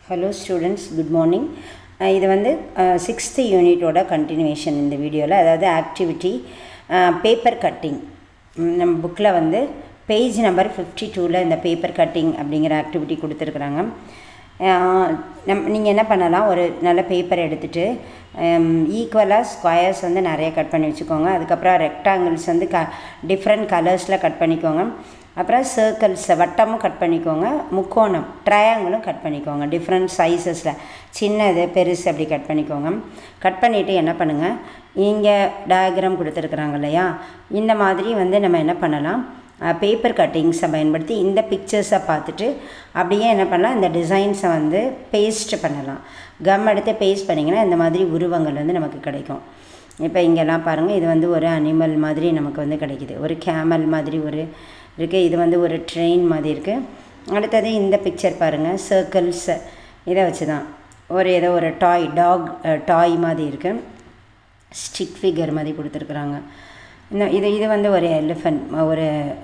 hello students good morning இது வந்து sixth யூனிட்டோட continuation இந்த வீடியோவில் அதாவது ஆக்டிவிட்டி பேப்பர் கட்டிங் நம்ம புக்கில் வந்து பேஜ் நம்பர் ஃபிஃப்டி டூவில் இந்த பேப்பர் கட்டிங் அப்படிங்கிற ஆக்டிவிட்டி கொடுத்துருக்குறாங்க நம் நீங்கள் என்ன பண்ணலாம் ஒரு நல்ல பேப்பர் எடுத்துகிட்டு ஈக்குவலாக ஸ்கொயர்ஸ் வந்து நிறைய கட் பண்ணி வச்சுக்கோங்க அதுக்கப்புறம் ரெக்டாங்கிள்ஸ் வந்து க டிஃப்ரெண்ட் கலர்ஸில் கட் பண்ணிக்கோங்க அப்புறம் சர்க்கிள்ஸ் வட்டமும் கட் பண்ணிக்கோங்க முக்கோணம் ட்ரையாங்கிளும் கட் பண்ணிக்கோங்க டிஃப்ரெண்ட் சைஸஸில் சின்னது பெருசு அப்படி கட் பண்ணிக்கோங்க கட் பண்ணிவிட்டு என்ன பண்ணுங்கள் இங்கே டயக்ராம் கொடுத்துருக்குறாங்க இல்லையா இந்த மாதிரி வந்து நம்ம என்ன பண்ணலாம் பேப்பர் கட்டிங்ஸை பயன்படுத்தி இந்த பிக்சர்ஸை பார்த்துட்டு அப்படியே என்ன பண்ணலாம் இந்த டிசைன்ஸை வந்து பேஸ்ட் பண்ணலாம் கம் எடுத்து பேஸ்ட் பண்ணிங்கன்னா இந்த மாதிரி உருவங்கள் வந்து நமக்கு கிடைக்கும் இப்போ இங்கெல்லாம் பாருங்கள் இது வந்து ஒரு அனிமல் மாதிரி நமக்கு வந்து கிடைக்கிது ஒரு கேமல் மாதிரி ஒரு இருக்குது இது வந்து ஒரு ட்ரெயின் மாதிரி இருக்குது அடுத்தது இந்த பிக்சர் பாருங்கள் சர்க்கிள்ஸ் இதை வச்சு தான் ஒரு ஏதோ ஒரு டாய் டாக் டாய் மாதிரி இருக்குது ஸ்டிக் ஃபிகர் மாதிரி கொடுத்துருக்குறாங்க இந்த இது இது வந்து ஒரு எலிஃபண்ட் ஒரு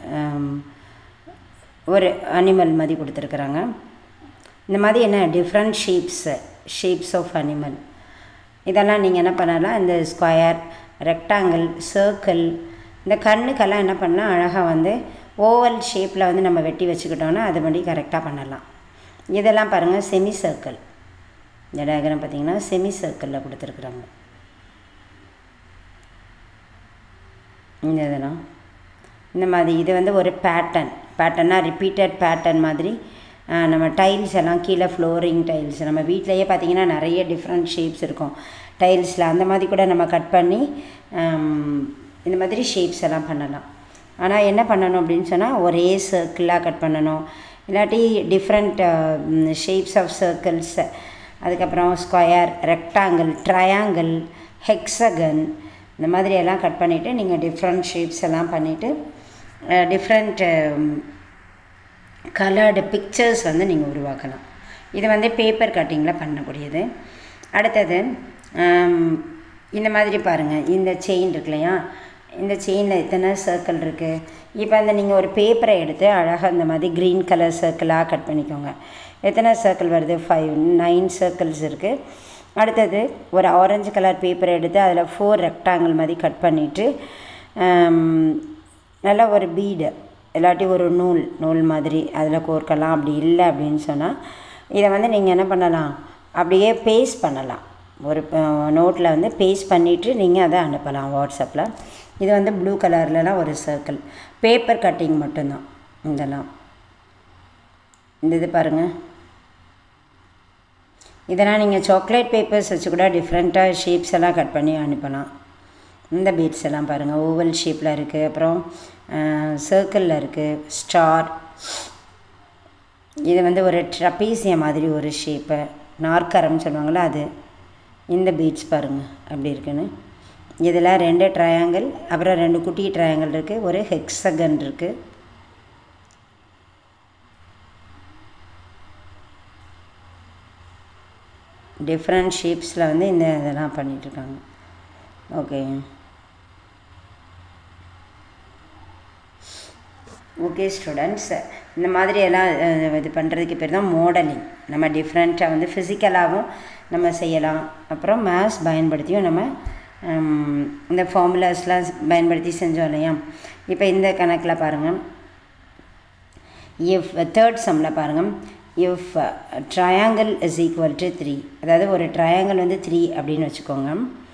ஒரு அனிமல் மாதிரி கொடுத்துருக்குறாங்க இந்த மாதிரி என்ன different shapes shapes of animal இதெல்லாம் நீங்கள் என்ன பண்ணலாம் இந்த ஸ்கொயர் ரெக்டாங்கிள் சர்க்கிள் இந்த கண்ணுக்கெல்லாம் என்ன பண்ணால் அழகாக வந்து ஓவல் ஷேப்பில் வந்து நம்ம வெட்டி வச்சுக்கிட்டோன்னா அது மாதிரி கரெக்டாக பண்ணலாம் இதெல்லாம் பாருங்கள் செமி சர்க்கிள் இந்த டயக்ராம் பார்த்திங்கன்னா செமி சர்க்கிளில் கொடுத்துருக்குறாங்க இந்த இதெல்லாம் இந்த மாதிரி இது வந்து ஒரு பேட்டர்ன் பேட்டர்னாக ரிப்பீட்டட் பேட்டர்ன் மாதிரி நம்ம டைல்ஸ் எல்லாம் கீழே ஃப்ளோரிங் டைல்ஸ் நம்ம வீட்டிலையே பார்த்திங்கன்னா நிறைய டிஃப்ரெண்ட் ஷேப்ஸ் இருக்கும் டைல்ஸில் அந்த மாதிரி கூட நம்ம கட் பண்ணி இந்த மாதிரி ஷேப்ஸ் எல்லாம் பண்ணலாம் ஆனால் என்ன பண்ணணும் அப்படின்னு சொன்னால் ஒரே சர்க்கிளாக கட் பண்ணணும் இல்லாட்டி டிஃப்ரெண்ட் ஷேப்ஸ் ஆஃப் சர்க்கிள்ஸ் அதுக்கப்புறம் ஸ்கொயர் ரெக்டாங்கிள் ட்ரையாங்கிள் ஹெக்ஸகன் இந்த மாதிரி எல்லாம் கட் பண்ணிவிட்டு நீங்கள் டிஃப்ரெண்ட் ஷேப்ஸ் எல்லாம் பண்ணிவிட்டு டிஃப்ரெண்ட் கலர்டு பிக்சர்ஸ் வந்து நீங்கள் உருவாக்கலாம் இது வந்து பேப்பர் கட்டிங்கில் பண்ணக்கூடியது அடுத்தது இந்த மாதிரி பாருங்கள் இந்த செயின் இருக்கு இல்லையா இந்த செயினில் எத்தனை சர்க்கிள் இருக்குது இப்போ அந்த நீங்கள் ஒரு பேப்பரை எடுத்து அழகாக இந்த மாதிரி க்ரீன் கலர் சர்க்கிளாக கட் பண்ணிக்கோங்க எத்தனை சர்க்கிள் வருது ஃபைவ் நைன் சர்க்கிள்ஸ் இருக்குது அடுத்தது ஒரு ஆரஞ்சு கலர் பேப்பரை எடுத்து அதில் ஃபோர் ரெக்டாங்கிள் மாதிரி கட் பண்ணிவிட்டு நல்லா ஒரு பீடு இல்லாட்டி ஒரு நூல் நூல் மாதிரி அதில் கோர்க்கலாம் அப்படி இல்லை அப்படின்னு சொன்னால் இதை வந்து நீங்கள் என்ன பண்ணலாம் அப்படியே பேஸ்ட் பண்ணலாம் ஒரு நோட்டில் வந்து பேஸ்ட் பண்ணிவிட்டு நீங்கள் அதை அனுப்பலாம் வாட்ஸ்அப்பில் இது வந்து ப்ளூ கலர்லலாம் ஒரு சர்க்கிள் பேப்பர் கட்டிங் மட்டும்தான் இதெல்லாம் இந்த இது பாருங்கள் இதெல்லாம் நீங்கள் சாக்லேட் பேப்பர்ஸ் வச்சு கூட டிஃப்ரெண்ட்டாக ஷேப்ஸ் எல்லாம் கட் பண்ணி அனுப்பலாம் இந்த பீட்ஸ் எல்லாம் பாருங்கள் ஓவல் ஷேப்பில் இருக்குது அப்புறம் சர்க்கிளில் இருக்குது ஸ்டார் இது வந்து ஒரு ட்ரப்பீசிய மாதிரி ஒரு ஷேப்பு நாற்கரம்னு சொல்லுவாங்களே அது இந்த பீட்ஸ் பாருங்கள் அப்படி இருக்குன்னு இதில் ரெண்டு ட்ரையாங்கிள் அப்புறம் ரெண்டு குட்டி ட்ரையாங்கிள் இருக்குது ஒரு ஹெக்ஸகன் இருக்குது டிஃப்ரெண்ட் ஷேப்ஸில் வந்து இந்த இதெல்லாம் பண்ணிகிட்ருக்காங்க ஓகே ஓகே ஸ்டூடெண்ட்ஸ் இந்த மாதிரி எல்லாம் இது பண்ணுறதுக்கு பேர் தான் மாடலிங் நம்ம டிஃப்ரெண்ட்டாக வந்து ஃபிசிக்கலாகவும் நம்ம செய்யலாம் அப்புறம் மேத்ஸ் பயன்படுத்தியும் நம்ம இந்த ஃபார்முலாஸ்லாம் பயன்படுத்தி செஞ்சோம் இல்லையா இப்போ இந்த கணக்கில் பாருங்கள் இஃப் தேர்ட் சம்மில் பாருங்கள் if triangle is equal to three அதாவது ஒரு ட்ரையாங்கிள் வந்து த்ரீ அப்படின்னு வச்சுக்கோங்க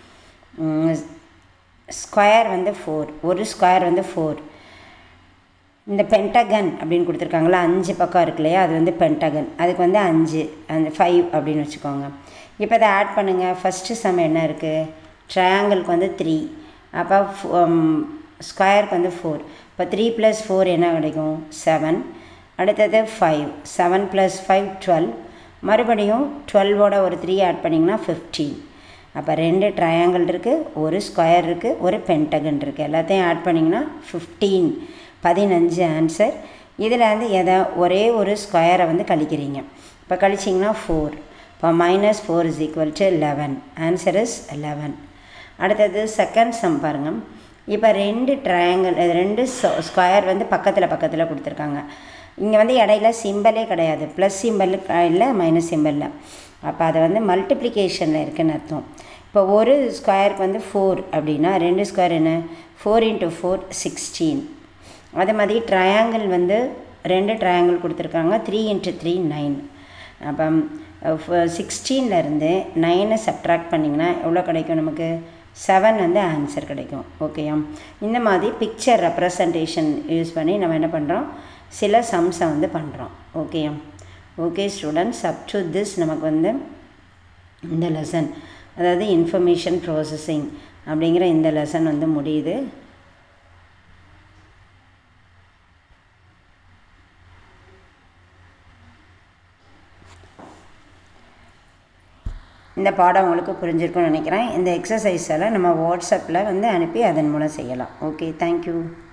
ஸ்கொயர் வந்து ஃபோர் ஒரு ஸ்கொயர் வந்து ஃபோர் இந்த பென்டகன் அப்படின்னு கொடுத்துருக்காங்களா அஞ்சு பக்கம் இருக்கு இல்லையா அது வந்து பென்டகன் அதுக்கு வந்து அஞ்சு அந்த ஃபைவ் அப்படின்னு வச்சுக்கோங்க இப்போ அதை ஆட் பண்ணுங்கள் ஃபஸ்ட்டு சம் என்ன இருக்குது ட்ரையாங்கிளுக்கு வந்து த்ரீ அப்போ ஸ்கொயருக்கு வந்து ஃபோர் இப்போ த்ரீ ப்ளஸ் ஃபோர் என்ன கிடைக்கும் செவன் அடுத்தது five seven plus five twelve மறுபடியும் டுவெல்வோட ஒரு த்ரீ ஆட் பண்ணிங்கன்னா ஃபிஃப்டீன் அப்போ ரெண்டு ட்ரையாங்கிள் இருக்குது ஒரு ஸ்கொயர் இருக்குது ஒரு பென்டகன் இருக்குது எல்லாத்தையும் ஆட் பண்ணிங்கன்னா ஃபிஃப்டீன் பதினஞ்சு ஆன்சர் இதில் வந்து எதை ஒரே ஒரு ஸ்கொயரை வந்து கழிக்கிறீங்க இப்போ கழிச்சிங்கன்னா ஃபோர் இப்போ minus four is equal to eleven answer is eleven அடுத்தது செகண்ட் சம் பாருங்கள் இப்போ ரெண்டு ட்ரையாங்கிள் ரெண்டு ஸ்கொயர் வந்து பக்கத்தில் பக்கத்தில் கொடுத்துருக்காங்க இங்கே வந்து இடையில சிம்பலே கிடையாது ப்ளஸ் சிம்பல் இல்லை மைனஸ் சிம்பலில் அப்போ அதை வந்து மல்டிப்ளிகேஷனில் இருக்குன்னு அர்த்தம் இப்போ ஒரு ஸ்கொயருக்கு வந்து ஃபோர் அப்படின்னா ரெண்டு ஸ்கொயர் என்ன ஃபோர் இன்ட்டு ஃபோர் சிக்ஸ்டீன் அதே மாதிரி ட்ரையாங்கிள் வந்து ரெண்டு ட்ரையாங்கிள் கொடுத்துருக்காங்க த்ரீ இன்ட்டு த்ரீ நைன் அப்போ சிக்ஸ்டீன்லேருந்து நைனை சப்ட்ராக்ட் பண்ணிங்கன்னா எவ்வளோ கிடைக்கும் நமக்கு செவன் வந்து ஆன்சர் கிடைக்கும் ஓகேயா இந்த மாதிரி பிக்சர் ரெப்ரசன்டேஷன் யூஸ் பண்ணி நம்ம என்ன பண்ணுறோம் சில சம்ஸை வந்து பண்ணுறோம் ஓகேயா okay students up to this நமக்கு வந்து இந்த லெசன் அதாவது இன்ஃபர்மேஷன் ப்ராசஸிங் அப்படிங்கிற இந்த லெசன் வந்து முடியுது இந்த பாடம் உங்களுக்கு புரிஞ்சிருக்கும்னு நினைக்கிறேன் இந்த எக்ஸசைஸ் எல்லாம் நம்ம வாட்ஸ்அப்பில் வந்து அனுப்பி அதன் மூலம் செய்யலாம் ஓகே தேங்க்யூ